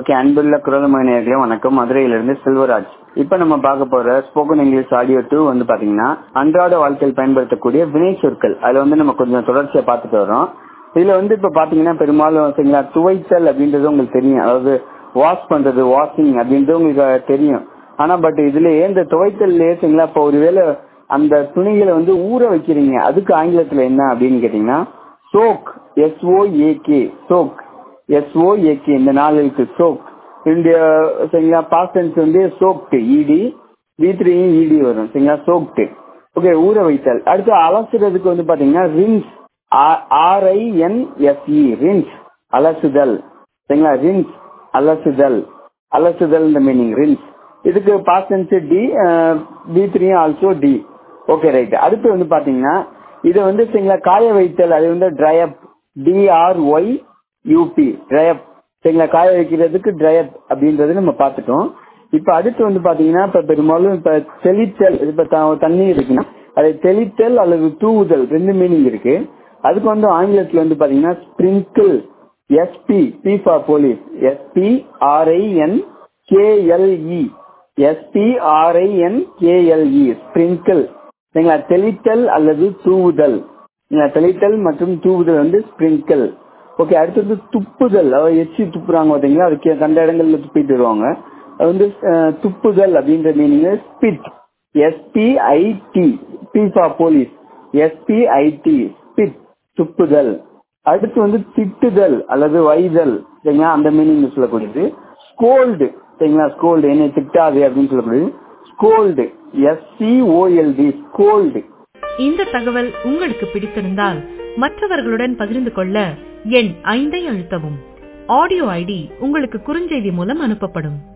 okay அன்புள்ள குரல்மொழி நேயர்களே வணக்கம் மதுரையிலிருந்து செல்வராஜ் இப்ப நம்ம பார்க்க போற ஸ்போக்கன் இங்கிலீஷ் ஆடியோ டூ வந்து பாத்தீங்கன்னா அன்றாட வாழ்க்கையில் பயன்படுத்தக்கூடிய வினை சொற்கள் அதுல வந்து நம்ம கொஞ்சம் தொடர்ச்சியா பார்த்துட்டு வரோம் இதுல வந்து இப்ப பாத்தீங்கன்னா பெரும்பாலும் சரிங்களா துவைத்தல் அப்படின்றது உங்களுக்கு தெரியும் அதாவது வாஷ் பண்றது வாஷிங் அப்படின்றது உங்களுக்கு தெரியும் ஆனா பட் இதுல இந்த துவைத்தல்லே சரிங்களா இப்ப ஒருவேளை அந்த துணிகளை வந்து ஊற வைக்கிறீங்க அதுக்கு ஆங்கிலத்துல என்ன அப்படின்னு கேட்டீங்கன்னா சோக் எஸ்ஓஏகே சோக் எஸ்ஓஏகே இந்த நாலு எழுத்து சோக் இந்த சரிங்களா பாஸ்ட் டென்ஸ் வந்து சோக்டு இடி வி த்ரீயும் இடி வரும் சரிங்களா சோக்டு ஓகே ஊற வைத்தல் அடுத்து அலசுறதுக்கு வந்து பாத்தீங்கன்னா ரின்ஸ் ஆர்ஐஎன்எஸ்இ ரின்ஸ் அலசுதல் சரிங்களா ரின்ஸ் அலசுதல் அலசுதல் இந்த மீனிங் ரின்ஸ் இதுக்கு பாஸ்ட் டென்ஸ் டி வி த்ரீயும் ஆல்சோ டி ஓகே ரைட் அடுத்து வந்து பாத்தீங்கன்னா இதை வந்து சரிங்களா காய வைத்தல் அது வந்து ட்ரையப் டிஆர்ஒய் யூபி ட்ரையப் சரிங்களா காய வைக்கிறதுக்கு ட்ரையப் அப்படின்றது நம்ம பார்த்துட்டோம் இப்ப அடுத்து வந்து பாத்தீங்கன்னா இப்ப பெரும்பாலும் இப்ப தெளித்தல் இப்ப தண்ணி இருக்குன்னா அதை தெளித்தல் அல்லது தூவுதல் ரெண்டு மீனிங் இருக்கு அதுக்கு வந்து ஆங்கிலத்துல வந்து பாத்தீங்கன்னா sprinkle SP P for police SP RIN KLE SP RIN KLE sprinkle சரிங்களா தெளித்தல் அல்லது தூவுதல் தெளித்தல் மற்றும் தூவுதல் வந்து ஸ்பிரிங்கிள் ஓகே அடுத்தது துப்புதல் அதாவது எச்சி துப்புறாங்க பாத்தீங்களா அதுக்கு கண்ட இடங்கள்ல துப்பிட்டு வருவாங்க அது வந்து துப்புதல் அப்படின்ற meaning spit SPIT P for police SPIT spit துப்புதல் அடுத்து வந்து திட்டுதல் அல்லது வைதல் சரிங்களா அந்த மீனிங் சொல்லக்கூடியது ஸ்கோல்டு சரிங்களா ஸ்கோல்டு என்னை திட்டாது அப்படின்னு சொல்லக்கூடியது ஸ்கோல்டு எஸ்சிஓஎல்டி ஸ்கோல்டு இந்த தகவல் உங்களுக்கு பிடித்திருந்தால் மற்றவர்களுடன் பகிர்ந்து கொள்ள எண் ஐந்தை அழுத்தவும் ஆடியோ ஐடி உங்களுக்கு குறுஞ்செய்தி மூலம் அனுப்பப்படும்